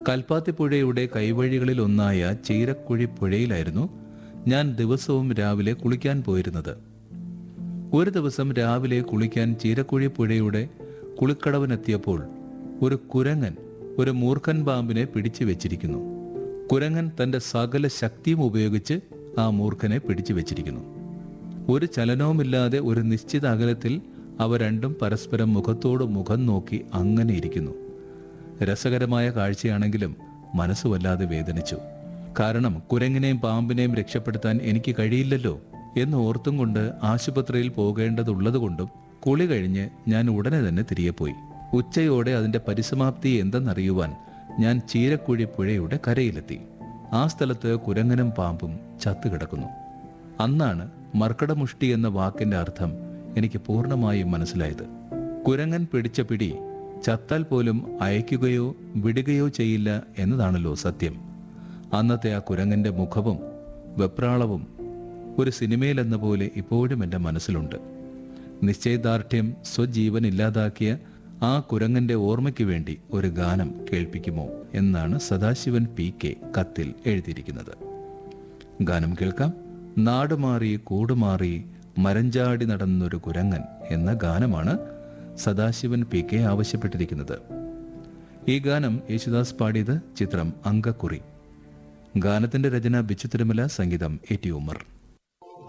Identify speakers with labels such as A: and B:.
A: കൽപ്പാത്തിപ്പുഴയുടെ കൈവഴികളിൽ ഒന്നായ ചീരക്കുഴി പുഴയിലായിരുന്നു ഞാൻ ദിവസവും രാവിലെ കുളിക്കാൻ പോയിരുന്നത് ഒരു ദിവസം രാവിലെ കുളിക്കാൻ ചീരക്കുഴി പുഴയുടെ കുളിക്കടവിനെത്തിയപ്പോൾ ഒരു കുരങ്ങൻ ഒരു മൂർഖൻ പാമ്പിനെ പിടിച്ചു വെച്ചിരിക്കുന്നു കുരങ്ങൻ തന്റെ സകല ശക്തിയും ഉപയോഗിച്ച് ആ മൂർഖനെ പിടിച്ചു വെച്ചിരിക്കുന്നു ഒരു ചലനവുമില്ലാതെ ഒരു നിശ്ചിത അകലത്തിൽ അവ രണ്ടും പരസ്പരം മുഖത്തോട് മുഖം നോക്കി അങ്ങനെ ഇരിക്കുന്നു രസകരമായ കാഴ്ചയാണെങ്കിലും മനസ്സ് വല്ലാതെ വേദനിച്ചു കാരണം കുരങ്ങിനെയും പാമ്പിനെയും രക്ഷപ്പെടുത്താൻ എനിക്ക് കഴിയില്ലല്ലോ എന്ന് ഓർത്തും കൊണ്ട് ആശുപത്രിയിൽ പോകേണ്ടതുള്ളതുകൊണ്ടും കുളി കഴിഞ്ഞ് ഞാൻ ഉടനെ തന്നെ തിരികെ പോയി ഉച്ചയോടെ അതിന്റെ പരിസമാപ്തി എന്തെന്നറിയുവാൻ ഞാൻ ചീരക്കുഴി പുഴയുടെ കരയിലെത്തി ആ സ്ഥലത്ത് കുരങ്ങനും പാമ്പും ചത്തുകിടക്കുന്നു അന്നാണ് മർക്കടമുഷ്ടി എന്ന വാക്കിന്റെ അർത്ഥം എനിക്ക് പൂർണ്ണമായും മനസ്സിലായത് കുരങ്ങൻ പിടിച്ച പിടി ചത്താൽ പോലും അയക്കുകയോ വിടുകയോ ചെയ്യില്ല എന്നതാണല്ലോ സത്യം അന്നത്തെ ആ കുരങ്ങന്റെ മുഖവും വെപ്രാളവും ഒരു സിനിമയിലെന്ന പോലെ ഇപ്പോഴും എൻ്റെ മനസ്സിലുണ്ട് നിശ്ചയദാർഢ്യം സ്വജീവൻ ഇല്ലാതാക്കിയ ആ കുരങ്ങന്റെ ഓർമ്മയ്ക്ക് വേണ്ടി ഒരു ഗാനം കേൾപ്പിക്കുമോ എന്നാണ് സദാശിവൻ പി കെ കത്തിൽ എഴുതിയിരിക്കുന്നത് ഗാനം കേൾക്കാം നാടുമാറി കൂടുമാറി മരഞ്ചാടി നടന്നൊരു കുരങ്ങൻ എന്ന ഗാനമാണ് സദാശിവൻ പി കെ ആവശ്യപ്പെട്ടിരിക്കുന്നത് ഈ ഗാനം യേശുദാസ് പാടിയത് ചിത്രം അങ്കക്കുറി ഗാനത്തിന്റെ രചന ബിച്ചു തിരുമല സംഗീതം എ ടി ഉമർ